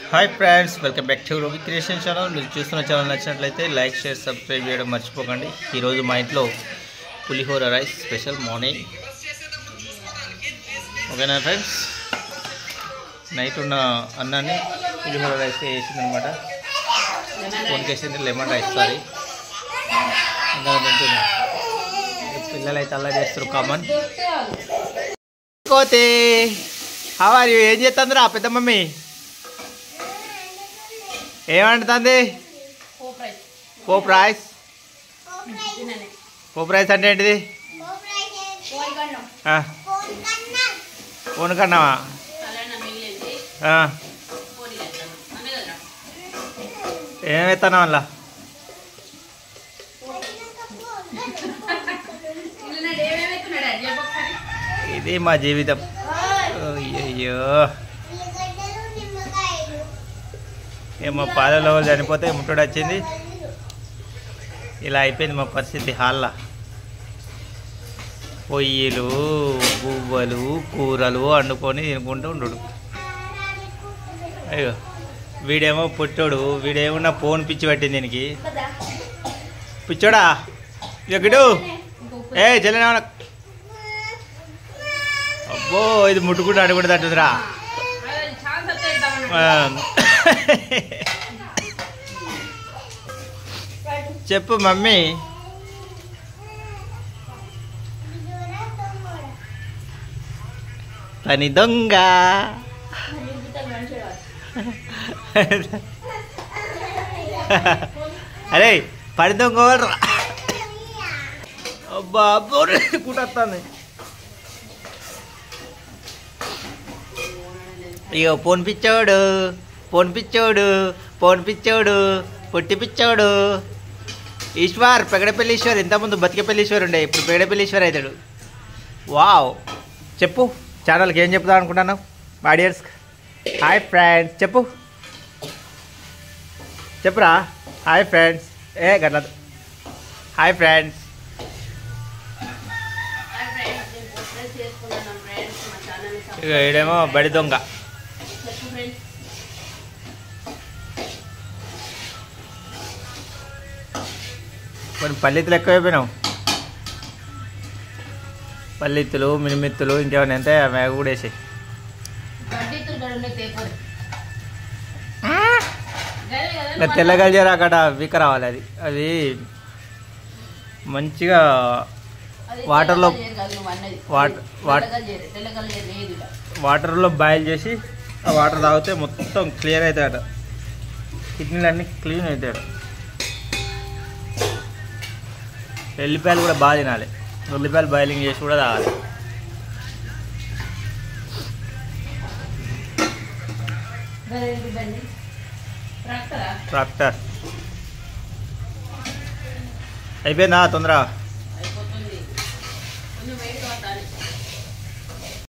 Hi friends welcome back to Ravi creation channel మీరు చూస్తున్న channel నచ్చినట్లయితే లైక్ షేర్ సబ్స్క్రైబ్ చేయడం మర్చిపోకండి ఈరోజు మా ఇంట్లో పులిహోర రైస్ స్పెషల్ మార్నింగ్ ఓకేనా ఫ్రెండ్స్ నైట్ ఉన్న అన్నాన్ని పులిహోర రైస్ వేసింది అనమాట కొనికేసింది లెమన్ రైస్ సారీ ఇంకా తింటున్నా పిల్లలు అయితే అలా చేస్తారు కామన్ కోతే హవారి ఏం చేస్తుందిరా పెద్ద మమ్మీ ఏమంటుంది పోప్ రైస్ పోప్ రైస్ అంటే ఏంటిది ఆ, కొనుక్కన్నావా ఆ, ఏం ఎత్తాను అలా ఇది మా జీవితం అయ్యయ్యో ఏమో పాలలో వాళ్ళు చనిపోతే ముట్టడు వచ్చింది ఇలా అయిపోయింది మా పరిస్థితి హాల్లో పొయ్యిలు బువ్వలు కూరలు వండుకొని తినుకుంటూ ఉండు అయ్యో వీడేమో పుట్టోడు వీడేమో నా ఫోన్ పిచ్చి పట్టింది దీనికి పిచ్చోడా ఎక్కడు ఏ చెల్లెనా అబ్బో ఇది ముట్టుకుంటూ అడుగుంటుంది అంటుందిరా ఆ. చెప్పు మమ్మీ పని దొంగ అరే పని దొంగ ఎవరురా? అబ్బా కుట్టొస్తుంది ఇక ఫోన్ పిచ్చోడు ఫోన్ పిచ్చోడు ఫోన్ పిచ్చోడు పొట్టి పిచ్చోడు ఈశ్వర్ పెగడపల్లి ఈశ్వర్ ఇంతకుముందు బతికపల్లి ఈశ్వర్ ఉండే ఇప్పుడు పెగడపల్లి ఈశ్వర్ అవుతాడు వావ్ చెప్పు ఛానల్కి ఏం చెప్తావు అనుకుంటున్నావు ఆడియన్స్ హాయ్ ఫ్రెండ్స్ చెప్పు చెప్పురా హాయ్ ఫ్రెండ్స్ ఏ గట్ల హాయ్ ఫ్రెండ్స్ ఇక ఈడేమో బడి దొంగ కొన్ని పల్లెత్తులు ఎక్కువైపోయినావు పల్లెత్తులు మినిమిత్తులు ఇంకేమైనా ఎంత అవి కూడా వేసి ఇంకా తెల్లగలిజారు అక్కడ వీక రావాలి అది అది మంచిగా వాటర్లో వాటర్ వాటర్ వాటర్లో బాయిల్ చేసి ఆ వాటర్ తాగితే మొత్తం క్లియర్ అవుతాయట కిడ్నీలు అన్నీ క్లీన్ అవుతాయట ఎల్లిపాయలు కూడా బాగా తినాలి ఉల్లిపాయలు బాయిలింగ్ చేసి కూడా తాగాలి ట్రాక్టర్ అయిపోయిందా తొందర